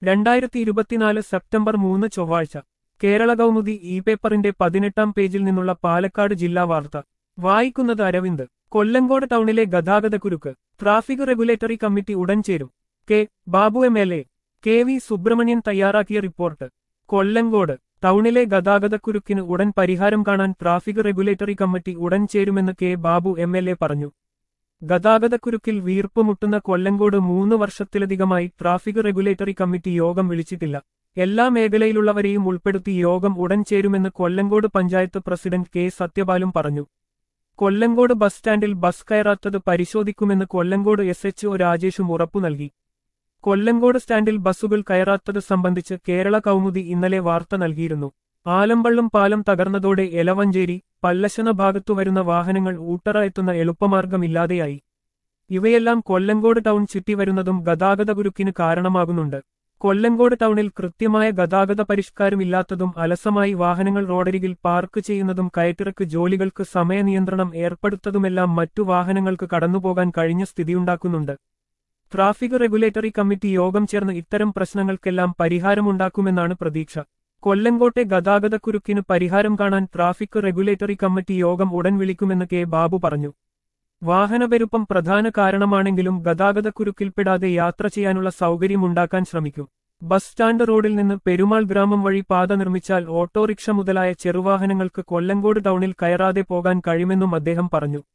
രണ്ടായിരത്തി ഇരുപത്തിനാല് സെപ്റ്റംബർ മൂന്ന് ചൊവ്വാഴ്ച കേരള കൗമുദി ഇ പേപ്പറിന്റെ പതിനെട്ടാം പേജിൽ നിന്നുള്ള പാലക്കാട് ജില്ലാ വാർത്ത വായിക്കുന്നത് അരവിന്ദ് കൊല്ലങ്കോട് ടൗണിലെ ഗതാഗതക്കുരുക്ക് ട്രാഫിക് റെഗുലേറ്ററി കമ്മിറ്റി ഉടൻ ചേരും K Babu M L A K V Subramanian തയ്യാറാക്കിയ റിപ്പോർട്ട് കൊല്ലങ്കോട് ടൗണിലെ ഗതാഗതക്കുരുക്കിന് ഉടൻ പരിഹാരം കാണാൻ ട്രാഫിക് റെഗുലേറ്ററി കമ്മിറ്റി ഉടൻ ചേരുമെന്ന് K Babu M L A പറഞ്ഞു ഗതാഗതക്കുരുക്കിൽ വീർപ്പുമുട്ടുന്ന കൊല്ലങ്കോട് മൂന്ന് വർഷത്തിലധികമായി ട്രാഫിക് റെഗുലേറ്ററി കമ്മിറ്റി യോഗം വിളിച്ചിട്ടില്ല എല്ലാ മേഖലയിലുള്ളവരെയും ഉൾപ്പെടുത്തി യോഗം ഉടൻ ചേരുമെന്ന് കൊല്ലങ്കോട് പഞ്ചായത്ത് പ്രസിഡന്റ് കെ സത്യപാലും പറഞ്ഞു കൊല്ലങ്കോട് ബസ് സ്റ്റാൻഡിൽ ബസ് കയറാത്തത് പരിശോധിക്കുമെന്ന് കൊല്ലങ്കോട് എസ് എച്ച് ഒ രാജേഷും ഉറപ്പു നൽകി കൊല്ലങ്കോട് സ്റ്റാൻഡിൽ ബസ്സുകൾ കയറാത്തത് സംബന്ധിച്ച് കേരള കൗമുദി ഇന്നലെ വാർത്ത നൽകിയിരുന്നു ആലമ്പള്ളം പാലം തകർന്നതോടെ എലവഞ്ചേരി പല്ലശന ഭാഗത്തു വരുന്ന വാഹനങ്ങൾ ഊട്ടറ എത്തുന്ന എളുപ്പമാർഗമില്ലാതെയായി ഇവയെല്ലാം കൊല്ലങ്കോട് ടൗൺ ചുറ്റിവരുന്നതും ഗതാഗതകുരുക്കിന് കാരണമാകുന്നുണ്ട് കൊല്ലങ്കോട് ടൗണിൽ കൃത്യമായ ഗതാഗത പരിഷ്കാരമില്ലാത്തതും അലസമായി വാഹനങ്ങൾ റോഡരികിൽ പാർക്ക് ചെയ്യുന്നതും കയറ്റിറക്ക് ജോലികൾക്ക് സമയനിയന്ത്രണം ഏർപ്പെടുത്തതുമെല്ലാം മറ്റു വാഹനങ്ങൾക്ക് കടന്നുപോകാൻ കഴിഞ്ഞ സ്ഥിതിയുണ്ടാക്കുന്നുണ്ട് ട്രാഫിക് റെഗുലേറ്ററി കമ്മിറ്റി യോഗം ചേർന്ന് ഇത്തരം പ്രശ്നങ്ങൾക്കെല്ലാം പരിഹാരമുണ്ടാക്കുമെന്നാണ് പ്രതീക്ഷ കൊല്ലങ്കോട്ടെ ഗതാഗതക്കുരുക്കിന് പരിഹാരം കാണാൻ ട്രാഫിക് റെഗുലേറ്ററി കമ്മിറ്റി യോഗം ഉടൻ വിളിക്കുമെന്ന് കെ ബാബു പറഞ്ഞു വാഹനപെരുപ്പം പ്രധാന കാരണമാണെങ്കിലും ഗതാഗതക്കുരുക്കിൽപ്പെടാതെ യാത്ര ചെയ്യാനുള്ള സൗകര്യമുണ്ടാക്കാൻ ശ്രമിക്കും ബസ് സ്റ്റാൻഡ് റോഡിൽ നിന്ന് പെരുമാൾ ഗ്രാമം വഴി പാത നിർമ്മിച്ചാൽ ഓട്ടോറിക്ഷ മുതലായ ചെറുവാഹനങ്ങൾക്ക് കൊല്ലങ്കോട് ടൗണിൽ കയറാതെ പോകാൻ കഴിയുമെന്നും അദ്ദേഹം പറഞ്ഞു